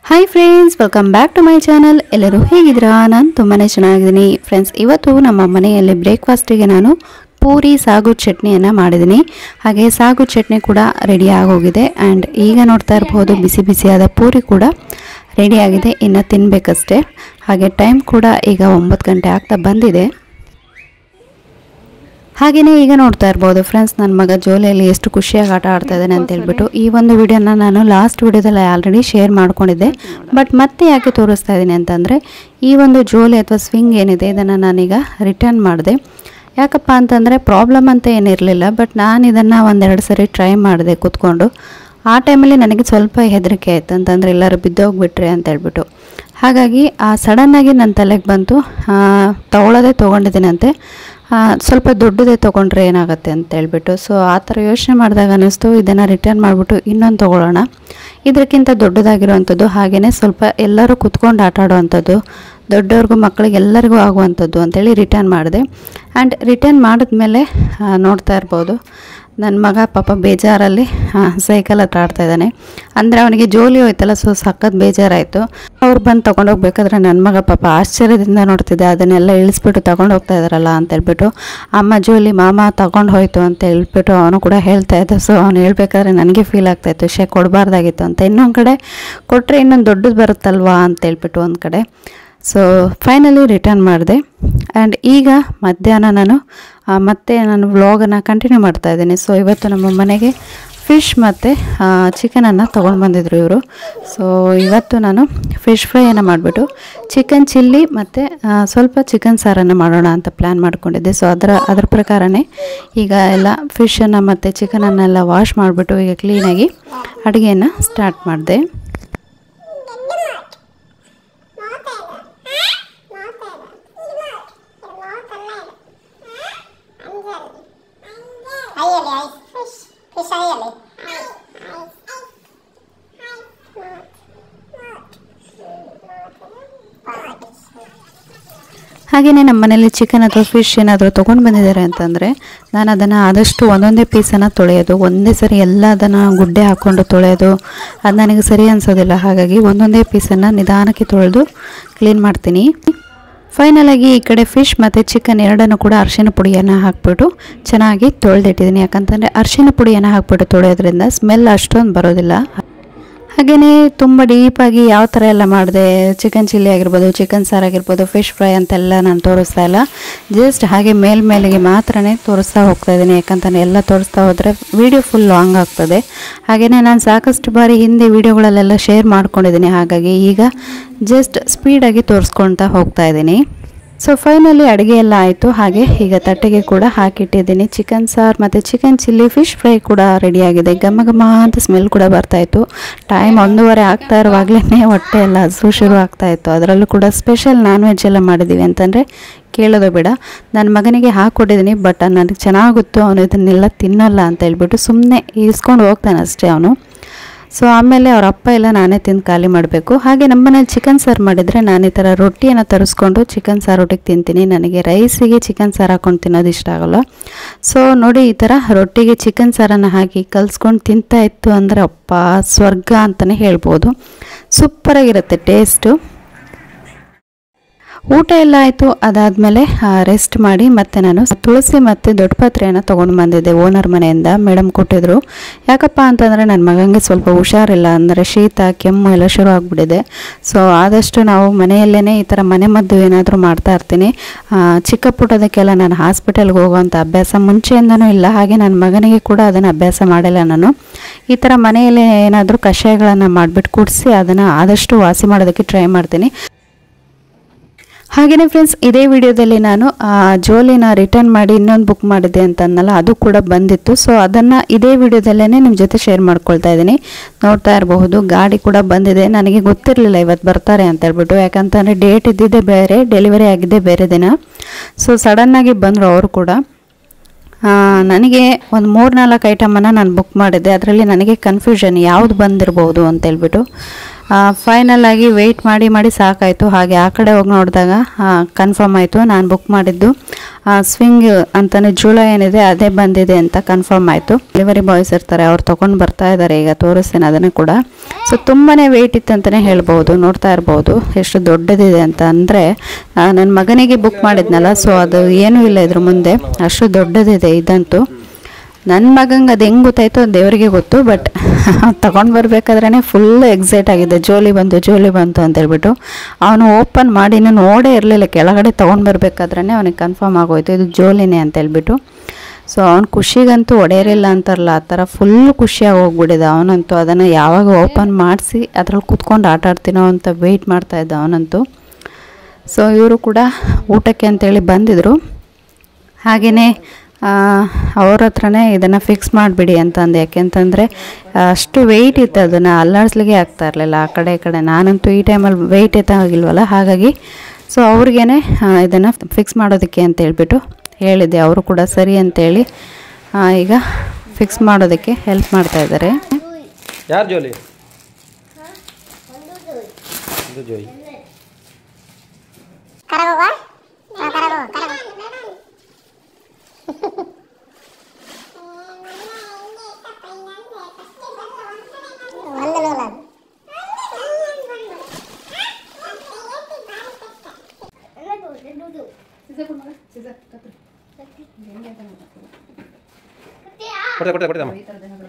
Hi friends welcome back to my channel ಎಲ್ಲರೂ ಹೇಗಿದ್ದೀರಾ ನಾನು ತುಂಬಾ ಚೆನ್ನಾಗಿದ್ದೀನಿ ಫ್ರೆಂಡ್ಸ್ ಇವತ್ತು ನಮ್ಮ ಮನೆಯಲ್ಲಿ ಬ್ರೇಕ್ಫಾಸ್ಟಿಗೆ ನಾನು ಪೂರಿ ಸಾಗು ಚಟ್ನಿಯನ್ನು ಮಾಡಿದ್ದೀನಿ ಹಾಗೆ ಸಾಗು ಚಟ್ನಿ ಕೂಡ ರೆಡಿ ಆಗೋಗಿದೆ ಆ್ಯಂಡ್ ಈಗ ನೋಡ್ತಾ ಇರ್ಬೋದು ಬಿಸಿ ಬಿಸಿಯಾದ ಪೂರಿ ಕೂಡ ರೆಡಿಯಾಗಿದೆ ಇನ್ನು ತಿನ್ನಬೇಕಷ್ಟೇ ಹಾಗೆ ಟೈಮ್ ಕೂಡ ಈಗ ಒಂಬತ್ತು ಗಂಟೆ ಆಗ್ತಾ ಬಂದಿದೆ ಹಾಗೆಯೇ ಈಗ ನೋಡ್ತಾ ಇರ್ಬೋದು ಫ್ರೆಂಡ್ಸ್ ನನ್ನ ಮಗ ಜೋಲಿಯಲ್ಲಿ ಎಷ್ಟು ಖುಷಿಯಾಗಿ ಆಟ ಆಡ್ತಾ ಇದ್ದಾನೆ ಅಂತ ಹೇಳ್ಬಿಟ್ಟು ಈ ಒಂದು ವಿಡಿಯೋನ ನಾನು ಲಾಸ್ಟ್ ವಿಡಿಯೋದಲ್ಲಿ ಆಲ್ರೆಡಿ ಶೇರ್ ಮಾಡ್ಕೊಂಡಿದ್ದೆ ಬಟ್ ಮತ್ತೆ ಯಾಕೆ ತೋರಿಸ್ತಾ ಇದ್ದೀನಿ ಅಂತಂದರೆ ಈ ಒಂದು ಜೋಲಿ ಅಥವಾ ಸ್ವಿಂಗ್ ಏನಿದೆ ಇದನ್ನು ನಾನೀಗ ರಿಟರ್ನ್ ಮಾಡಿದೆ ಯಾಕಪ್ಪ ಅಂತಂದರೆ ಪ್ರಾಬ್ಲಮ್ ಅಂತ ಏನಿರಲಿಲ್ಲ ಬಟ್ ನಾನು ಇದನ್ನು ಒಂದೆರಡು ಸರಿ ಟ್ರೈ ಮಾಡಿದೆ ಕೂತ್ಕೊಂಡು ಆ ಟೈಮಲ್ಲಿ ನನಗೆ ಸ್ವಲ್ಪ ಹೆದರಿಕೆ ಆಯಿತು ಅಂತಂದರೆ ಎಲ್ಲರೂ ಬಿದ್ದೋಗ್ಬಿಟ್ರೆ ಅಂತ ಹೇಳ್ಬಿಟ್ಟು ಹಾಗಾಗಿ ಆ ಸಡನ್ನಾಗಿ ನನ್ನ ತಲೆಗೆ ಬಂತು ಆ, ತಗೊಳ್ಳೋದೇ ತೊಗೊಂಡಿದ್ದೀನಂತೆ ಆ, ಸ್ವಲ್ಪ ದೊಡ್ಡದೇ ತೊಗೊಂಡ್ರೆ ಏನಾಗುತ್ತೆ ಅಂತ ಹೇಳ್ಬಿಟ್ಟು ಸೊ ಆ ಥರ ಯೋಚನೆ ಮಾಡಿದಾಗ ಅನ್ನಿಸ್ತು ಇದನ್ನು ರಿಟರ್ನ್ ಮಾಡಿಬಿಟ್ಟು ಇನ್ನೊಂದು ತೊಗೊಳ್ಳೋಣ ಇದಕ್ಕಿಂತ ದೊಡ್ಡದಾಗಿರುವಂಥದ್ದು ಹಾಗೆಯೇ ಸ್ವಲ್ಪ ಎಲ್ಲರೂ ಕುತ್ಕೊಂಡು ಆಟ ಆಡುವಂಥದ್ದು ದೊಡ್ಡವ್ರಿಗೂ ಮಕ್ಕಳಿಗೆ ಎಲ್ಲರಿಗೂ ಆಗುವಂಥದ್ದು ಅಂತೇಳಿ ರಿಟರ್ನ್ ಮಾಡಿದೆ ಆ್ಯಂಡ್ ರಿಟರ್ನ್ ಮಾಡಿದ್ಮೇಲೆ ಆ, ನೋಡ್ತಾ ಇರ್ಬೋದು ನನ್ನ ಮಗ ಪಾಪ ಬೇಜಾರಲ್ಲಿ ಸೈಕಲ್ ಹತ್ರ ಆಡ್ತಾ ಇದ್ದಾನೆ ಅಂದರೆ ಅವನಿಗೆ ಜೋಲಿ ಹೋಯ್ತಲ್ಲ ಸೊ ಸಖತ್ ಬೇಜಾರಾಯಿತು ಅವ್ರು ಬಂದು ತೊಗೊಂಡೋಗ್ಬೇಕಾದ್ರೆ ನನ್ನ ಮಗ ಪಾಪ ಆಶ್ಚರ್ಯದಿಂದ ನೋಡ್ತಿದ್ದೆ ಅದನ್ನೆಲ್ಲ ಇಳಿಸ್ಬಿಟ್ಟು ತಗೊಂಡು ಹೋಗ್ತಾ ಇದ್ದಾರಲ್ಲ ಅಂತ ಹೇಳ್ಬಿಟ್ಟು ಅಮ್ಮ ಜೋಲಿ ಮಾಮ ತಗೊಂಡು ಹೋಯ್ತು ಅಂತ ಹೇಳ್ಬಿಟ್ಟು ಅವನು ಕೂಡ ಹೇಳ್ತಾ ಇದ್ದ ಸೊ ಅವ್ನು ಹೇಳ್ಬೇಕಾದ್ರೆ ನನಗೆ ಫೀಲ್ ಆಗ್ತಾಯಿತ್ತು ಶೇ ಕೊಡಬಾರ್ದಾಗಿತ್ತು ಅಂತ ಇನ್ನೊಂದು ಕಡೆ ಕೊಟ್ಟರೆ ಇನ್ನೊಂದು ದೊಡ್ಡದು ಬರುತ್ತಲ್ವಾ ಅಂತ ಹೇಳ್ಬಿಟ್ಟು ಒಂದು ಕಡೆ ಸೊ ಫೈನಲಿ ರಿಟರ್ನ್ ಮಾಡಿದೆ ಆ್ಯಂಡ್ ಈಗ ಮಧ್ಯಾಹ್ನ ನಾನು ಆ, ಮತ್ತೆ ನಾನು ವ್ಲಾಗನ್ನು ಕಂಟಿನ್ಯೂ ಮಾಡ್ತಾ ಇದ್ದೀನಿ ಸೊ ಇವತ್ತು ನಮ್ಮ ಮನೆಗೆ ಫಿಶ್ ಮತ್ತು ಚಿಕನನ್ನು ತೊಗೊಂಡು ಬಂದಿದ್ರು ಇವರು ಸೊ ಇವತ್ತು ನಾನು ಫಿಶ್ ಫ್ರೈಯನ್ನು ಮಾಡಿಬಿಟ್ಟು ಚಿಕನ್ ಚಿಲ್ಲಿ ಮತ್ತು ಸ್ವಲ್ಪ ಚಿಕನ್ ಸಾರನ್ನು ಮಾಡೋಣ ಅಂತ ಪ್ಲ್ಯಾನ್ ಮಾಡ್ಕೊಂಡಿದ್ದೆ ಸೊ ಅದರ ಅದ್ರ ಪ್ರಕಾರನೇ ಈಗ ಎಲ್ಲ ಫಿಶನ್ನು ಮತ್ತು ಚಿಕನನ್ನೆಲ್ಲ ವಾಶ್ ಮಾಡಿಬಿಟ್ಟು ಈಗ ಕ್ಲೀನಾಗಿ ಅಡುಗೆಯನ್ನು ಸ್ಟಾರ್ಟ್ ಮಾಡಿದೆ അയ്യല്ലേ ഐസ് ഫിഷ് ഫിഷ് അയ്യല്ലേ ಹಾಗೆಯೇ ನಮ್ಮ ಮನೇಲಿ ಚಿಕನ್ ಅಥವಾ ಫಿಶ್ ಏನಾದರೂ ತೊಗೊಂಡು ಬಂದಿದ್ದಾರೆ ಅಂತಂದರೆ ನಾನು ಅದನ್ನು ಆದಷ್ಟು ಒಂದೊಂದೇ ಪೀಸನ್ನು ತೊಳೆಯೋದು ಒಂದೇ ಸರಿ ಎಲ್ಲ ಅದನ್ನು ಗುಡ್ಡೆ ಹಾಕ್ಕೊಂಡು ತೊಳೆಯೋದು ಅದು ನನಗೆ ಸರಿ ಅನಿಸೋದಿಲ್ಲ ಹಾಗಾಗಿ ಒಂದೊಂದೇ ಪೀಸನ್ನು ನಿಧಾನಕ್ಕೆ ತೊಳೆದು ಕ್ಲೀನ್ ಮಾಡ್ತೀನಿ ಫೈನಲಾಗಿ ಈ ಕಡೆ ಫಿಶ್ ಮತ್ತು ಚಿಕನ್ ಎರಡನ್ನು ಕೂಡ ಅರಿಶಿನ ಪುಡಿಯನ್ನು ಹಾಕ್ಬಿಟ್ಟು ಚೆನ್ನಾಗಿ ತೊಳೆದಿಟ್ಟಿದ್ದೀನಿ ಯಾಕಂತಂದರೆ ಅರಿಶಿನ ಪುಡಿಯನ್ನು ಹಾಕ್ಬಿಟ್ಟು ತೊಳೆಯೋದ್ರಿಂದ ಸ್ಮೆಲ್ ಅಷ್ಟೊಂದು ಬರೋದಿಲ್ಲ ಹಾಗೆಯೇ ತುಂಬ ಡೀಪಾಗಿ ಯಾವ ಥರ ಎಲ್ಲ ಮಾಡಿದೆ ಚಿಕನ್ ಚಿಲ್ಲಿ ಆಗಿರ್ಬೋದು ಚಿಕನ್ ಸಾರು ಆಗಿರ್ಬೋದು ಫಿಶ್ ಫ್ರೈ ಅಂತೆಲ್ಲ ನಾನು ತೋರಿಸ್ತಾ ಇಲ್ಲ ಜಸ್ಟ್ ಹಾಗೆ ಮೇಲ್ಮೇಲಿಗೆ ಮಾತ್ರನೇ ತೋರಿಸ್ತಾ ಹೋಗ್ತಾ ಇದ್ದೀನಿ ಯಾಕಂತಾನೆ ಎಲ್ಲ ತೋರಿಸ್ತಾ ಹೋದರೆ ವಿಡಿಯೋ ಫುಲ್ ಲಾಂಗ್ ಆಗ್ತದೆ ಹಾಗೆಯೇ ನಾನು ಸಾಕಷ್ಟು ಬಾರಿ ಹಿಂದೆ ವಿಡಿಯೋಗಳಲ್ಲೆಲ್ಲ ಶೇರ್ ಮಾಡ್ಕೊಂಡಿದ್ದೀನಿ ಹಾಗಾಗಿ ಈಗ ಜಸ್ಟ್ ಸ್ಪೀಡಾಗಿ ತೋರಿಸ್ಕೊಳ್ತಾ ಹೋಗ್ತಾ ಇದ್ದೀನಿ ಸೊ ಫೈನಲಿ ಅಡುಗೆ ಎಲ್ಲ ಆಯಿತು ಹಾಗೆ ಈಗ ತಟ್ಟೆಗೆ ಕೂಡ ಹಾಕಿಟ್ಟಿದ್ದೀನಿ ಚಿಕನ್ ಸಾರು ಮತ್ತು ಚಿಕನ್ ಚಿಲ್ಲಿ ಫಿಶ್ ಫ್ರೈ ಕೂಡ ರೆಡಿಯಾಗಿದೆ ಘಮ ಘಮ ಅಂತ ಸ್ಮೆಲ್ ಕೂಡ ಬರ್ತಾಯಿತ್ತು ಟೈಮ್ ಒಂದೂವರೆ ಆಗ್ತಾ ಇರುವಾಗಲೇ ಹೊಟ್ಟೆ ಎಲ್ಲ ಹಸು ಶುರು ಆಗ್ತಾಯಿತ್ತು ಅದರಲ್ಲೂ ಕೂಡ ಸ್ಪೆಷಲ್ ನಾನ್ ವೆಜ್ ಎಲ್ಲ ಮಾಡಿದ್ದೀವಿ ಅಂತಂದರೆ ಕೇಳೋದು ಬೇಡ ನನ್ನ ಮಗನಿಗೆ ಹಾಕ್ಕೊಟ್ಟಿದ್ದೀನಿ ಬಟ್ ನನಗೆ ಚೆನ್ನಾಗುತ್ತು ಅವನು ಇದನ್ನೆಲ್ಲ ತಿನ್ನಲ್ಲ ಅಂತ ಹೇಳ್ಬಿಟ್ಟು ಸುಮ್ಮನೆ ಇಸ್ಕೊಂಡು ಹೋಗ್ತಾನೆ ಅಷ್ಟೇ ಅವನು ಸೊ ಆಮೇಲೆ ಅವ್ರ ಅಪ್ಪ ಎಲ್ಲ ನಾನೇ ತಿಂದು ಖಾಲಿ ಮಾಡಬೇಕು ಹಾಗೆ ನಮ್ಮನೇಲಿ ಚಿಕನ್ ಸಾರು ಮಾಡಿದರೆ ನಾನು ಈ ಥರ ರೊಟ್ಟಿಯನ್ನು ತರಿಸ್ಕೊಂಡು ಚಿಕನ್ ಸಾರು ಒಟ್ಟಿಗೆ ತಿಂತೀನಿ ನನಗೆ ರೈಸಿಗೆ ಚಿಕನ್ ಸಾರು ಹಾಕ್ಕೊಂಡು ತಿನ್ನೋದು ಇಷ್ಟ ಆಗೋಲ್ಲ ಸೊ ನೋಡಿ ಈ ಥರ ರೊಟ್ಟಿಗೆ ಚಿಕನ್ ಸಾರನ್ನು ಹಾಕಿ ಕಲಿಸ್ಕೊಂಡು ತಿಂತಾ ಇತ್ತು ಅಂದರೆ ಅಪ್ಪ ಸ್ವರ್ಗ ಅಂತಲೇ ಹೇಳ್ಬೋದು ಸೂಪರಾಗಿರುತ್ತೆ ಟೇಸ್ಟು ಊಟ ಎಲ್ಲ ಆಯಿತು ಅದಾದಮೇಲೆ ರೆಸ್ಟ್ ಮಾಡಿ ಮತ್ತೆ ನಾನು ತುಳಸಿ ಮತ್ತು ದೊಡ್ಡ ಪಾತ್ರೆಯನ್ನು ತೊಗೊಂಡು ಬಂದಿದ್ದೆ ಓನರ್ ಮನೆಯಿಂದ ಮೇಡಮ್ ಕೊಟ್ಟಿದ್ರು ಯಾಕಪ್ಪ ಅಂತಂದರೆ ನನ್ನ ಮಗನಿಗೆ ಸ್ವಲ್ಪ ಹುಷಾರಿಲ್ಲ ಅಂದರೆ ಶೀತ ಕೆಮ್ಮು ಎಲ್ಲ ಶುರು ಆಗಿಬಿಟ್ಟಿದೆ ಸೊ ಆದಷ್ಟು ನಾವು ಮನೆಯಲ್ಲೇ ಈ ಥರ ಮನೆ ಮದ್ದು ಏನಾದರೂ ಮಾಡ್ತಾ ಇರ್ತೀನಿ ಆ, ಚಿಕ್ಕ ಪುಟ್ಟದಕ್ಕೆಲ್ಲ ನಾನು ಹಾಸ್ಪಿಟಲ್ಗೆ ಹೋಗುವಂಥ ಅಭ್ಯಾಸ ಮುಂಚೆಯಿಂದನೂ ಇಲ್ಲ ಹಾಗೆ ನನ್ನ ಮಗನಿಗೆ ಕೂಡ ಅದನ್ನು ಅಭ್ಯಾಸ ಮಾಡಿಲ್ಲ ನಾನು ಈ ಥರ ಮನೆಯಲ್ಲೇ ಏನಾದರೂ ಕಷಾಯಗಳನ್ನು ಮಾಡಿಬಿಟ್ಟು ಕುಡಿಸಿ ಅದನ್ನು ಆದಷ್ಟು ವಾಸಿ ಮಾಡೋದಕ್ಕೆ ಟ್ರೈ ಮಾಡ್ತೀನಿ ಹಾಗೆಯೇ ಫ್ರೆಂಡ್ಸ್ ಇದೇ ವಿಡಿಯೋದಲ್ಲಿ ನಾನು ಆ, ಜೋಲಿನ ರಿಟರ್ನ್ ಮಾಡಿ ಇನ್ನೊಂದು ಬುಕ್ ಮಾಡಿದ್ದೆ ಅಂತ ಅನ್ನಲ್ಲ ಅದು ಕೂಡ ಬಂದಿತ್ತು ಸೊ ಅದನ್ನು ಇದೇ ವಿಡಿಯೋದಲ್ಲೇ ನಿಮ್ಮ ಜೊತೆ ಶೇರ್ ಮಾಡ್ಕೊಳ್ತಾ ಇದ್ದೀನಿ ನೋಡ್ತಾ ಇರಬಹುದು ಗಾಡಿ ಕೂಡ ಬಂದಿದೆ ನನಗೆ ಗೊತ್ತಿರಲಿಲ್ಲ ಇವತ್ತು ಬರ್ತಾರೆ ಅಂತ ಹೇಳ್ಬಿಟ್ಟು ಯಾಕಂತಂದರೆ ಡೇಟ್ ಇದ್ದಿದ್ದೇ ಬೇರೆ ಡೆಲಿವರಿ ಆಗಿದ್ದೇ ಬೇರೆ ದಿನ ಸೊ ಸಡನ್ನಾಗಿ ಬಂದರು ಅವರು ಕೂಡ ಆ, ನನಗೆ ಒಂದು ಮೂರು ನಾಲ್ಕು ಐಟಮನ್ನು ನಾನು ಬುಕ್ ಮಾಡಿದ್ದೆ ಅದರಲ್ಲಿ ನನಗೆ ಕನ್ಫ್ಯೂಷನ್ ಯಾವುದು ಬಂದಿರ್ಬೋದು ಅಂತ ಹೇಳ್ಬಿಟ್ಟು ಫೈನಲ್ ಆಗಿ ವೆಯ್ಟ್ ಮಾಡಿ ಮಾಡಿ ಸಾಕಾಯಿತು ಹಾಗೆ ಆ ಕಡೆ ಹೋಗಿ ನೋಡಿದಾಗ ಕನ್ಫರ್ಮ್ ಆಯಿತು ನಾನು ಬುಕ್ ಮಾಡಿದ್ದು ಸ್ವಿಂಗ್ ಅಂತಲೇ ಜೂಳ ಏನಿದೆ ಅದೇ ಬಂದಿದೆ ಅಂತ ಕನ್ಫರ್ಮ್ ಆಯಿತು ಡೆಲಿವರಿ ಬಾಯ್ಸ್ ಇರ್ತಾರೆ ಅವ್ರು ತೊಗೊಂಡು ಬರ್ತಾ ಇದ್ದಾರೆ ಈಗ ತೋರಿಸ್ತೇನೆ ಅದನ್ನು ಕೂಡ ಸೊ ತುಂಬಾ ವೆಯ್ಟ್ ಇತ್ತು ಅಂತಲೇ ಹೇಳ್ಬೋದು ನೋಡ್ತಾ ಇರ್ಬೋದು ಎಷ್ಟು ದೊಡ್ಡದಿದೆ ಅಂತ ಅಂದರೆ ನನ್ನ ಮಗನಿಗೆ ಬುಕ್ ಮಾಡಿದ್ನಲ್ಲ ಸೊ ಅದು ಏನೂ ಇಲ್ಲ ಇದ್ರ ಮುಂದೆ ಅಷ್ಟು ದೊಡ್ಡದಿದೆ ಇದಂತೂ ನನ್ನ ಮಗಂಗೆ ಅದು ಹೆಂಗೆ ಗೊತ್ತಾಯ್ತು ಅದು ದೇವರಿಗೆ ಗೊತ್ತು ಬಟ್ ತಗೊಂಡು ಬರಬೇಕಾದ್ರೇ ಫುಲ್ ಎಕ್ಸೈಟ್ ಆಗಿದೆ ಜೋಲಿ ಬಂತು ಜೋಲಿ ಬಂತು ಅಂತ ಹೇಳ್ಬಿಟ್ಟು ಅವನು ಓಪನ್ ಮಾಡಿ ಇನ್ನೂ ನೋಡೇ ಇರಲಿಲ್ಲ ಕೆಳಗಡೆ ತೊಗೊಂಡು ಬರಬೇಕಾದ್ರೇ ಅವನಿಗೆ ಕನ್ಫರ್ಮ್ ಆಗೋಯ್ತು ಇದು ಜೋಲಿನೇ ಅಂತ ಹೇಳ್ಬಿಟ್ಟು ಸೊ ಅವ್ನು ಖುಷಿಗಂತೂ ಒಡೆಯರಿಲ್ಲ ಅಂತಾರಲ್ಲ ಆ ಥರ ಫುಲ್ ಖುಷಿಯಾಗಿ ಹೋಗ್ಬಿಟ್ಟಿದೆ ಅವನಂತೂ ಅದನ್ನು ಯಾವಾಗ ಓಪನ್ ಮಾಡಿಸಿ ಅದ್ರಲ್ಲಿ ಕುತ್ಕೊಂಡು ಆಟ ಆಡ್ತೀನೋ ಅಂತ ವೆಯ್ಟ್ ಮಾಡ್ತಾ ಇದ್ದ ಅವನಂತೂ ಸೊ ಇವರು ಕೂಡ ಊಟಕ್ಕೆ ಅಂತೇಳಿ ಬಂದಿದ್ದರು ಹಾಗೆಯೇ ಅವ್ರ ಹತ್ರನೇ ಇದನ್ನು ಫಿಕ್ಸ್ ಮಾಡಿಬಿಡಿ ಅಂತಂದು ಯಾಕೆಂತಂದರೆ ಅಷ್ಟು ವೆಯ್ಟ್ ಇತ್ತು ಅದನ್ನು ಅಲ್ಲಾಡಿಸ್ಲಿಕ್ಕೆ ಆಗ್ತಾ ಇರಲಿಲ್ಲ ಆ ಕಡೆ ಈ ಕಡೆ ನಾನಂತೂ ಈ ಟೈಮಲ್ಲಿ ವೆಯ್ಟ್ ಎತ್ತಾಗಿಲ್ವಲ್ಲ ಹಾಗಾಗಿ ಸೊ ಅವ್ರಿಗೇ ಇದನ್ನು ಫಿಕ್ಸ್ ಮಾಡೋದಕ್ಕೆ ಅಂತ ಹೇಳ್ಬಿಟ್ಟು ಹೇಳಿದ್ದೆ ಅವರು ಕೂಡ ಸರಿ ಅಂತೇಳಿ ಆ, ಈಗ ಫಿಕ್ಸ್ ಮಾಡೋದಕ್ಕೆ ಹೆಲ್ಪ್ ಮಾಡ್ತಾ ಇದ್ದಾರೆ ಯಾರು ಜೋಲಿ ಇದು ಜೋಯಿ ಕರಗುವ ಕರಗು ಕರಗು ಒಂದು ನೂಲು ಅದು. ಕೊಡ್ತೆ ಕೊಡ್ತೆ ಕೊಡ್ತೆ ಅಮ್ಮ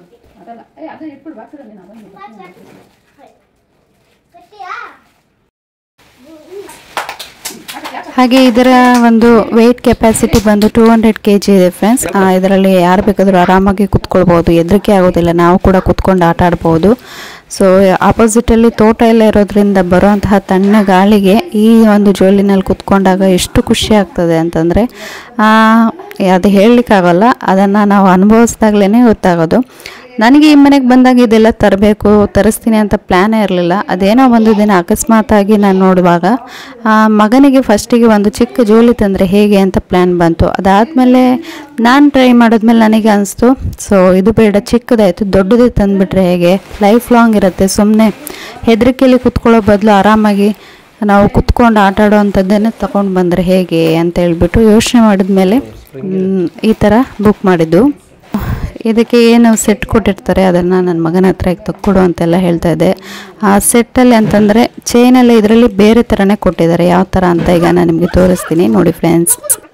ಹಾಗೆ ಇದರ ಒಂದು ವೆಯ್ಟ್ ಕೆಪಾಸಿಟಿ ಬಂದು ಟೂ ಹಂಡ್ರೆಡ್ ಕೆ ಜಿ ಇದೆ ಫ್ರೆಂಡ್ಸ್ ಇದರಲ್ಲಿ ಯಾರು ಬೇಕಾದರೂ ಆರಾಮಾಗಿ ಕುತ್ಕೊಳ್ಬೋದು ಹೆದರಿಕೆ ಆಗೋದಿಲ್ಲ ನಾವು ಕೂಡ ಕುತ್ಕೊಂಡು ಆಟ ಆಡ್ಬೋದು ಸೊ ಆಪೋಸಿಟಲ್ಲಿ ತೋಟ ಎಲ್ಲ ಇರೋದ್ರಿಂದ ಬರುವಂತಹ ತಣ್ಣ ಗಾಳಿಗೆ ಈ ಒಂದು ಜೋಲಿನಲ್ಲಿ ಕುತ್ಕೊಂಡಾಗ ಎಷ್ಟು ಖುಷಿ ಆಗ್ತದೆ ಅಂತಂದರೆ ಅದು ಹೇಳಲಿಕ್ಕಾಗಲ್ಲ ಅದನ್ನು ನಾವು ಅನುಭವಿಸ್ದಾಗ್ಲೇ ಗೊತ್ತಾಗೋದು ನನಗೆ ಈ ಮನೆಗೆ ಬಂದಾಗ ಇದೆಲ್ಲ ತರಬೇಕು ತರಿಸ್ತೀನಿ ಅಂತ ಪ್ಲ್ಯಾನೇ ಇರಲಿಲ್ಲ ಅದೇನೋ ಒಂದು ದಿನ ಅಕಸ್ಮಾತಾಗಿ ನಾನು ನೋಡುವಾಗ ಆ, ಮಗನಿಗೆ ಫಸ್ಟಿಗೆ ಒಂದು ಚಿಕ್ಕ ಜೋಲಿ ತಂದರೆ ಹೇಗೆ ಅಂತ ಪ್ಲ್ಯಾನ್ ಬಂತು ಅದಾದಮೇಲೆ ನಾನು ಟ್ರೈ ಮಾಡಿದ್ಮೇಲೆ ನನಗೆ ಅನಿಸ್ತು ಸೊ ಇದು ಬೇಡ ಚಿಕ್ಕದಾಯಿತು ದೊಡ್ಡದೇ ತಂದುಬಿಟ್ರೆ ಹೇಗೆ ಲೈಫ್ ಲಾಂಗ್ ಇರುತ್ತೆ ಸುಮ್ಮನೆ ಹೆದರಿಕೆಯಲ್ಲಿ ಕುತ್ಕೊಳ್ಳೋ ಬದಲು ಆರಾಮಾಗಿ ನಾವು ಕುತ್ಕೊಂಡು ಆಟ ಆಡೋ ಅಂಥದ್ದನ್ನೇ ತಗೊಂಡು ಬಂದರೆ ಹೇಗೆ ಅಂತ ಹೇಳ್ಬಿಟ್ಟು ಯೋಚನೆ ಮಾಡಿದ್ಮೇಲೆ ಮ್, ಈ ಥರ ಬುಕ್ ಮಾಡಿದ್ದು ಇದಕ್ಕೆ ಏನು ಸೆಟ್ ಕೊಟ್ಟಿರ್ತಾರೆ ಅದನ್ನು ನನ್ನ ಮಗನ ಹತ್ರ ಈಗ ತಕ್ಕೊಡು ಅಂತೆಲ್ಲ ಹೇಳ್ತಾ ಇದ್ದೆ ಆ ಸೆಟ್ಟಲ್ಲಿ ಅಂತಂದರೆ ಚೈನೆಲ್ಲ ಇದರಲ್ಲಿ ಬೇರೆ ಥರನೇ ಕೊಟ್ಟಿದ್ದಾರೆ ಯಾವ ಥರ ಅಂತ ಈಗ ನಾನು ನಿಮಗೆ ತೋರಿಸ್ತೀನಿ ನೋಡಿ ಫ್ರೆಂಡ್ಸ್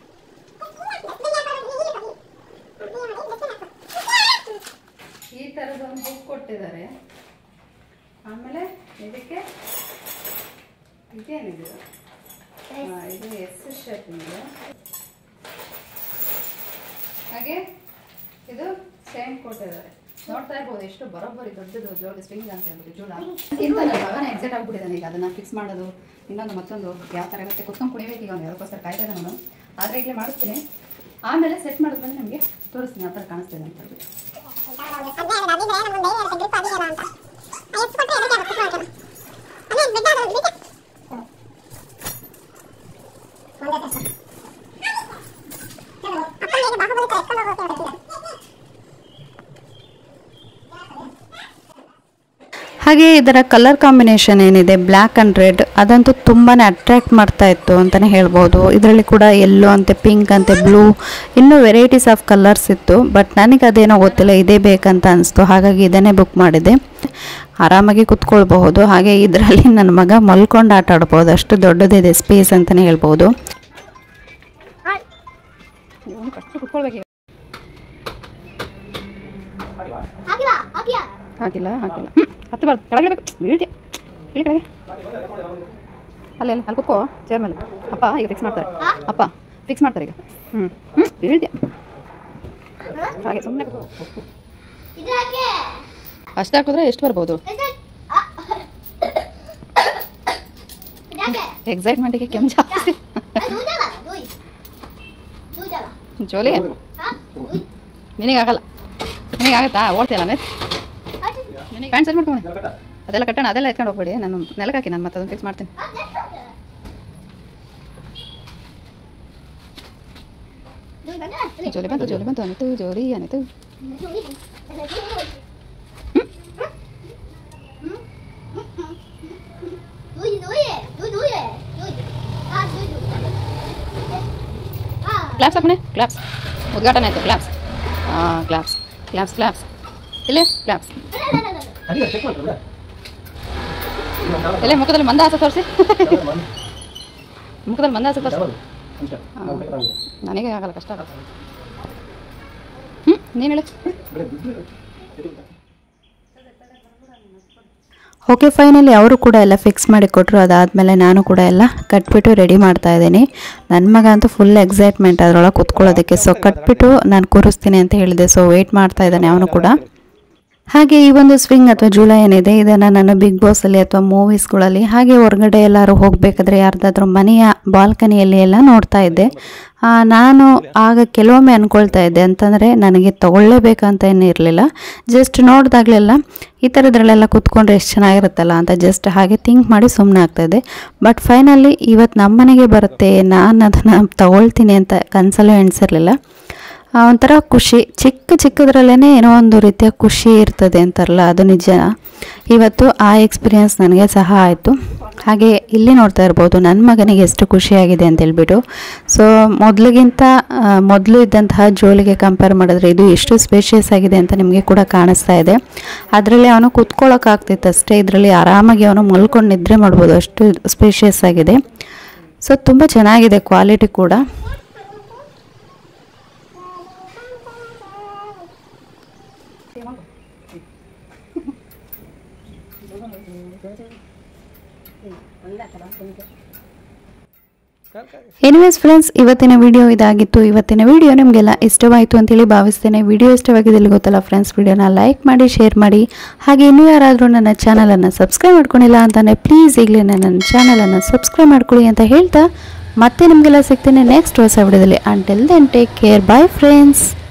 ಈ ಥರದ ಒಂದು ಬುಕ್ ಕೊಟ್ಟಿದ್ದಾರೆ ಆಮೇಲೆ ಇದಕ್ಕೆ ಇದೇನಿದೆ ಇದು ಎಸ್ ಶೇಪ್ ಇದೆ ಹಾಗೆ ಇದು ಸೇಮ್ ಕೊಟ್ಟಿದ್ದಾರೆ ನೋಡ್ತಾ ಇರ್ಬೋದು ಎಷ್ಟು ಬರೋಬ್ಬರಿ ದೊಡ್ಡದು ಜೋಡಿ ಸ್ವಿಂಗ್ ಅಂತ ಹೇಳ್ಬಿಟ್ಟು ಜೋಳ ಇಂತ ನನ್ನ ಮಗನ ಎಕ್ಸೈಟ್ ಆಗ್ಬಿಟ್ಟಿದ್ದಾನೆ ಈಗ ಅದನ್ನ ಫಿಕ್ಸ್ ಮಾಡೋದು ಇನ್ನೊಂದು ಮತ್ತೊಂದು ಯಾವ ಥರ ಇರುತ್ತೆ ಕುತ್ಕೊಂಡು ಕುಣಿಬೇಕು ಈಗ ಅವ್ನು ಅದಕ್ಕೋಸ್ಕರ ಕಾಯ್ತಾ ಇದ್ದಾನೆ ನಾನು ಆದರೆ ಈಗಲೇ ಮಾಡಿಸ್ತೀನಿ ಆಮೇಲೆ ಸೆಟ್ ಮಾಡಿದ್ಮೇಲೆ ನಿಮಗೆ ತೋರಿಸ್ತೀನಿ ಯಾವ ಥರ ಕಾಣಿಸ್ತಿದೆ ಅಂತ ಹೇಳ್ಬಿಟ್ಟು ಸಂಜೆ ಆಗಿದೆ, ಅದಿದ್ರೆ ನಮ್ಗೆ ಧೈರ್ಯ ಇರುತ್ತೆ, grip ಆಗಿದೆಯಲ್ಲ ಅಂತ. ಆ ಎತ್ತು ಕೊಟ್ರೆ ಎದಕ್ಕೆ ಆಗುತ್ತೆ ಕುತ್ಕೊಳಕ್ಕೆ? ಅದೇ ಬಿದ್ದ ಅದು ಬಿದ್ದ. ಒಂದೇ ಕೆಲಸ. ಚಲೋ, ಅಪ್ಪನಿಗೆ ಬಾಹುಬಲಿ ತರ ಎತ್ಕೊಂಡು ಹೋಗೋಕೆ ಹೊರಟಿದ್ದಾರೆ. ಹಾಗೆ ಇದರ ಕಲರ್ ಕಾಂಬಿನೇಷನ್ ಏನಿದೆ ಬ್ಲ್ಯಾಕ್ ಆ್ಯಂಡ್ ರೆಡ್ ಅದಂತೂ ತುಂಬಾ ಅಟ್ರ್ಯಾಕ್ಟ್ ಮಾಡ್ತಾ ಇತ್ತು ಅಂತಲೇ ಹೇಳ್ಬೋದು ಇದರಲ್ಲಿ ಕೂಡ ಯೆಲ್ಲೋ ಅಂತೆ ಪಿಂಕ್ ಅಂತೆ ಬ್ಲೂ ಇನ್ನೂ ವೆರೈಟೀಸ್ ಆಫ್ ಕಲರ್ಸ್ ಇತ್ತು ಬಟ್ ನನಗೆ ಅದೇನೋ ಗೊತ್ತಿಲ್ಲ ಇದೇ ಬೇಕಂತ ಅನಿಸ್ತು ಹಾಗಾಗಿ ಇದನ್ನೇ ಬುಕ್ ಮಾಡಿದೆ ಆರಾಮಾಗಿ ಕುತ್ಕೊಳ್ಬಹುದು ಹಾಗೆ ಇದರಲ್ಲಿ ನನ್ನ ಮಗ ಮಲ್ಕೊಂಡು ಆಟ ಆಡ್ಬೋದು ಅಷ್ಟು ದೊಡ್ಡದಿದೆ ಸ್ಪೇಸ್ ಅಂತಲೇ ಹೇಳ್ಬೋದು ಹಾಕಿಲ್ಲ, ಹಾಕಿಲ್ಲ. ಹಾಕಿಲ್ಲ ಹಾಕಿಲ್ಲ ಹತ್ತು ಬಾರ್ದು ಕೆಳಗೆ ಬೇಕು ಬೀಳ್ತಿ ಬೀಳಿ ಕೆಳಗೆ ಅಲ್ಲೇ ಅಲ್ಲಿ ಕುತ್ಕೋ ಚೇರ್ ಮೇಲೆ ಅಪ್ಪ ಈಗ ಫಿಕ್ಸ್ ಮಾಡ್ತಾರೆ ಅಪ್ಪ ಫಿಕ್ಸ್ ಮಾಡ್ತಾರೆ ಈಗ ಹ್ಞೂ ಹ್ಞೂ ಬೀಳ್ತಿ ಹಾಗೆ ಸುಮ್ಮನೆ ಇದು ಹಾಕಿ. ಅಷ್ಟೇ ಹಾಕಿದ್ರೆ ಎಷ್ಟು ಬರ್ಬೋದು ಇದು- ಆ. ಇದು ಹಾಕಿ. ಎಕ್ಸೈಟ್ಮೆಂಟಿಗೆ ಕೆಮ್ಮು ಜಾಸ್ತಿ ಅದು ದೂಜಲ್ಲ, ದೂಯ್. ದೂಜಲ್ಲ. ಜೋಲಿ ಹಾ? ದೂಯ್. ನಿನಗಾಗಲ್ಲ ನಿನಗಾಗತ್ತಾ ಓಡ್ತೀಯಲ್ಲ ಮೇಲೆ ಹಾಕಿ. ನಿನಗೆ ಪ್ಯಾಂಟ್ ಸೆಟ್ ಮಾಡ್ಕೊಂಡು ಅದೆಲ್ಲ ಕಟ್ಟೋಣ ಅದೆಲ್ಲ ಎತ್ಕೊಂಡು ಹೋಗ್ಬೇಡಿ ನಾನು ನೆಲಕ್ಕೆ ಹಾಕಿ ನಾನು ಮತ್ತೆ ಅದನ್ನು ಫಿಕ್ಸ್ ಮಾಡ್ತೀನಿ ಆ, ನೆಟ್ ಹಾಕು. ದೂಯ್ ಬಂದ? ಇಲ್ಲಿ. ಜೋಲಿ ಬಂತು ಜೋಲಿ ಬಂತು ಅನಿತು ಜೋಲಿ ಅನಿತು ದೂಯ್. ದೂಯ್. ಕ್ಲಾಪ್ಸ್ ಹಾಕಣೆ ಕ್ಲಾಪ್ಸ್ ಉದ್ಘಾಟನೆ ಆಯಿತು ಕ್ಲಾಪ್ಸ್ ಹಾಂ ಕ್ಲಾಪ್ಸ್ ಕ್ಲಾಪ್ಸ್ ಕ್ಲಾಪ್ಸ್ ಇಲ್ಲಿ ಕ್ಲಾಪ್ಸ್ ಎಲ್ಲಿ ಮುಖದಲ್ಲಿ ಮಂದಹಾಸ ತೋರಿಸಿ ಮುಖದಲ್ಲಿ ಮಂದಹಾಸ ತೋರಿಸಿ ನನಗೆ ಆಗಲ್ಲ ಕಷ್ಟ ಆಗಲ್ಲ ಹ್ಞೂ ನೀನು ಹೇಳು ಓಕೆ ಫೈನಲಿ ಅವರು ಕೂಡ ಎಲ್ಲ ಫಿಕ್ಸ್ ಮಾಡಿ ಕೊಟ್ಟರು ಅದಾದಮೇಲೆ ನಾನು ಕೂಡ ಎಲ್ಲ ಕಟ್ಬಿಟ್ಟು ರೆಡಿ ಮಾಡ್ತಾ ಇದ್ದೀನಿ ನನ್ನ ಮಗ ಅಂತೂ ಫುಲ್ ಎಕ್ಸೈಟ್ಮೆಂಟ್ ಅದರೊಳಗೆ ಕುತ್ಕೊಳ್ಳೋದಕ್ಕೆ ಸೊ ಕಟ್ಬಿಟ್ಟು ನಾನು ಕೂರಿಸ್ತೀನಿ ಅಂತ ಹೇಳಿದೆ ಸೊ ವೆಯ್ಟ್ ಮಾಡ್ತಾ ಇದ್ದಾನೆ ಅವನು ಕೂಡ ಹಾಗೆ ಈ ಒಂದು ಸ್ವಿಂಗ್ ಅಥವಾ ಜೂಲ ಏನಿದೆ ಇದನ್ನು ನಾನು ಬಿಗ್ ಬಾಸಲ್ಲಿ ಅಥವಾ ಮೂವೀಸ್ಗಳಲ್ಲಿ ಹಾಗೆ ಹೊರಗಡೆ ಎಲ್ಲರೂ ಹೋಗಬೇಕಾದ್ರೆ ಯಾರ್ದಾದ್ರೂ ಮನೆಯ ಬಾಲ್ಕನಿಯಲ್ಲಿ ಎಲ್ಲ ನೋಡ್ತಾ ಇದ್ದೆ ಆ, ನಾನು ಆಗ ಕೆಲವೊಮ್ಮೆ ಅಂದ್ಕೊಳ್ತಾ ಇದ್ದೆ ಅಂತಂದರೆ ನನಗೆ ತಗೊಳ್ಳೇಬೇಕಂತ ಏನೂ ಇರಲಿಲ್ಲ ಜಸ್ಟ್ ನೋಡಿದಾಗಲೆಲ್ಲ ಈ ಥರದ್ರಲ್ಲೆಲ್ಲ ಕೂತ್ಕೊಂಡ್ರೆ ಎಷ್ಟು ಚೆನ್ನಾಗಿರುತ್ತಲ್ಲ ಅಂತ ಜಸ್ಟ್ ಹಾಗೆ ಥಿಂಕ್ ಮಾಡಿ ಸುಮ್ಮನೆ ಆಗ್ತಾಯಿದ್ದೆ ಬಟ್ ಫೈನಲಿ ಇವತ್ತು ನಮ್ಮ ಮನೆಗೆ ಬರುತ್ತೆ ನಾನು ಅದನ್ನು ತಗೊಳ್ತೀನಿ ಅಂತ ಕನಸಲ್ಲೂ ಎಣಿಸಿರಲಿಲ್ಲ ಆ, ಒಂಥರ ಖುಷಿ ಚಿಕ್ಕ ಚಿಕ್ಕದ್ರಲ್ಲೇ ಏನೋ ಒಂದು ರೀತಿಯ ಖುಷಿ ಇರ್ತದೆ ಅಂತಾರಲ್ಲ ಅದು ನಿಜ ಇವತ್ತು ಆ ಎಕ್ಸ್ಪೀರಿಯನ್ಸ್ ನನಗೆ ಸಹ ಆಯಿತು ಹಾಗೆ ಇಲ್ಲಿ ನೋಡ್ತಾ ಇರ್ಬೋದು ನನ್ನ ಮಗನಿಗೆ ಎಷ್ಟು ಖುಷಿಯಾಗಿದೆ ಅಂತ ಹೇಳ್ಬಿಟ್ಟು ಸೊ ಮೊದಲಿಗಿಂತ ಮೊದಲು ಇದ್ದಂತಹ ಜೋಲಿಗೆ ಕಂಪೇರ್ ಮಾಡಿದ್ರೆ ಇದು ಎಷ್ಟು ಸ್ಪೇಷಿಯಸ್ ಆಗಿದೆ ಅಂತ ನಿಮಗೆ ಕೂಡ ಕಾಣಿಸ್ತಾ ಇದೆ ಅದರಲ್ಲಿ ಅವನು ಕೂತ್ಕೊಳ್ಳೋಕ್ಕಾಗ್ತಿತ್ತು ಅಷ್ಟೇ ಇದರಲ್ಲಿ ಆರಾಮಾಗಿ ಅವನು ಮಲ್ಕೊಂಡು ನಿದ್ರೆ ಮಾಡ್ಬೋದು ಅಷ್ಟು ಸ್ಪೇಷಿಯಸ್ ಆಗಿದೆ ಸೊ ತುಂಬ ಚೆನ್ನಾಗಿದೆ ಕ್ವಾಲಿಟಿ ಕೂಡ ಎನಿವೇಸ್ ಫ್ರೆಂಡ್ಸ್ ಇವತ್ತಿನ ವಿಡಿಯೋ ಇದಾಗಿತ್ತು ಇವತ್ತಿನ ವಿಡಿಯೋ ನಿಮಗೆಲ್ಲ ಇಷ್ಟವಾಯಿತು ಅಂತೇಳಿ ಭಾವಿಸ್ತೇನೆ ವಿಡಿಯೋ ಇಷ್ಟವಾಗಿದೆ ಇಲ್ಲಿ ಗೊತ್ತಲ್ಲ ಫ್ರೆಂಡ್ಸ್ ವಿಡಿಯೋನ ಲೈಕ್ ಮಾಡಿ ಶೇರ್ ಮಾಡಿ ಹಾಗೆ ಇನ್ನೂ ಯಾರಾದರೂ ನನ್ನ ಚಾನಲನ್ನು ಸಬ್ಸ್ಕ್ರೈಬ್ ಮಾಡ್ಕೊಂಡಿಲ್ಲ ಅಂತಾನೆ ಪ್ಲೀಸ್ ಈಗಲೇ ನನ್ನ ಚಾನಲನ್ನು ಸಬ್ಸ್ಕ್ರೈಬ್ ಮಾಡ್ಕೊಳ್ಳಿ ಅಂತ ಹೇಳ್ತಾ ಮತ್ತೆ ನಿಮಗೆಲ್ಲ ಸಿಗ್ತೇನೆ ನೆಕ್ಸ್ಟ್ ಹೊಸ ವಿಡಿಯೋದಲ್ಲಿ until then take care bye friends